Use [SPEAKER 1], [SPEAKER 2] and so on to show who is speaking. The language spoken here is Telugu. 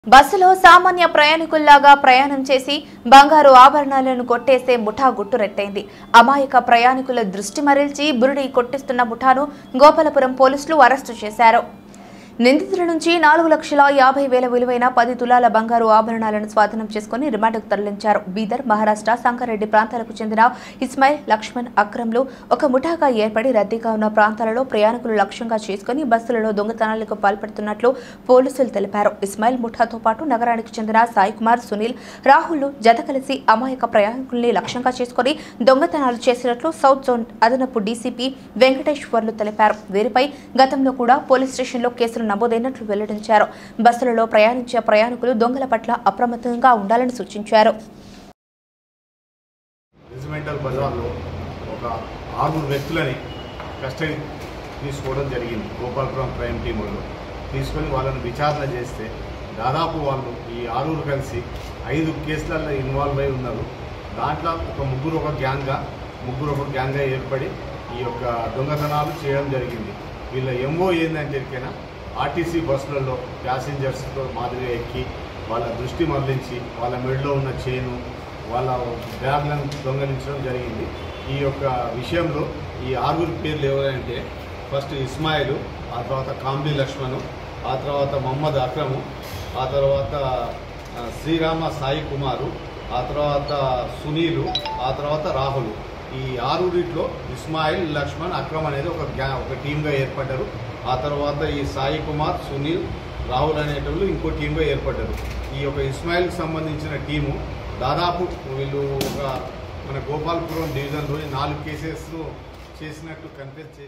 [SPEAKER 1] బస్సులో సామాన్య ప్రయాణికుల్లాగా ప్రయాణం చేసి బంగారు ఆభరణాలను కొట్టేసే ముఠా గుట్టురెట్టయింది అమాయక ప్రయాణికుల దృష్టి మరల్చి బురుడి కొట్టిస్తున్న ముఠాను గోపాలపురం పోలీసులు అరెస్టు చేశారు నిందితుల నుంచి నాలుగు లక్షల యాభై వేల విలువైన పది తులాల బంగారు ఆభరణాలను స్వాధీనం చేసుకుని రిమాండ్కు తరలించారు బీదర్ మహారాష్ట్ర సంగారెడ్డి ప్రాంతాలకు చెందిన ఇస్మాయిల్ లక్ష్మణ్ అక్రమ్లు ఒక ముఠాగా ఏర్పడి రద్దీగా ఉన్న ప్రాంతాలలో ప్రయాణికులు లక్ష్యంగా చేసుకుని బస్సులలో దొంగతనాలకు పాల్పడుతున్నట్లు పోలీసులు తెలిపారు ఇస్మాయిల్ ముఠాతో పాటు నగరానికి చెందిన సాయి కుమార్ సునీల్ రాహుల్ జత కలిసి అమాయక ప్రయాణికుల్ని లక్ష్యంగా చేసుకుని దొంగతనాలు చేసినట్లు సౌత్ జోన్ అదనపు డీసీపీ వెంకటేశ్వర్లు తెలిపారు వీరిపై గతంలో కూడా పోలీస్ స్టేషన్లో కేసులు నమోదైనట్లు వెల్లడించారు బస్సులలో ప్రయాణించే ప్రయాణికులు దొంగల పట్ల అప్రమత్తంగా ఉండాలని సూచించారు
[SPEAKER 2] రెజిమెంటల్ బజార్లో ఒక ఆరుగురు వ్యక్తులని కస్టడీ తీసుకోవడం జరిగింది గోపాలపురం క్రైమ్ టీం వాళ్ళు తీసుకొని వాళ్ళని విచారణ చేస్తే దాదాపు వాళ్ళు ఈ ఆరుగురు కలిసి ఐదు కేసులలో ఇన్వాల్వ్ అయి ఉన్నారు దాంట్లో ఒక ముగ్గురు ఒక గ్యాంగ్గా ముగ్గురు ఒక గ్యాంగ్గా ఏర్పడి ఈ యొక్క దొంగతనాలు చేయడం జరిగింది వీళ్ళ ఎంఓ ఏంటంటే ఎరికైనా ఆర్టీసీ బస్సులలో ప్యాసింజర్స్తో మాదిరిగా ఎక్కి వాళ్ళ దృష్టి మరలించి వాళ్ళ మెడలో ఉన్న చైను వాళ్ళ బ్యాగ్లను దొంగలించడం జరిగింది ఈ యొక్క విషయంలో ఈ ఆరుగురు పేర్లు ఎవరంటే ఫస్ట్ ఇస్మాయిల్ ఆ తర్వాత కాంబి లక్ష్మణు ఆ తర్వాత మొహమ్మద్ అక్రము ఆ తర్వాత ఆ, శ్రీరామ సాయి కుమారు ఆ తర్వాత సునీలు ఆ తర్వాత రాహుల్ ఈ ఆరుగురిట్లో ఇస్మాయిల్ లక్ష్మణ్ అక్రమ్ అనేది ఒక గ్యా ఒక టీమ్గా ఏర్పడ్డారు ఆ తర్వాత ఈ సాయి కుమార్ సునీల్ రాహుల్ అనేటోళ్ళు ఇంకో టీమ్గా ఏర్పడ్డారు ఈ యొక్క ఇస్మాయిల్కి సంబంధించిన టీము దాదాపు వీళ్ళు ఒక మన గోపాల్పురం డివిజన్లో నాలుగు కేసెస్ చేసినట్టు కన్ఫెస్ చేసి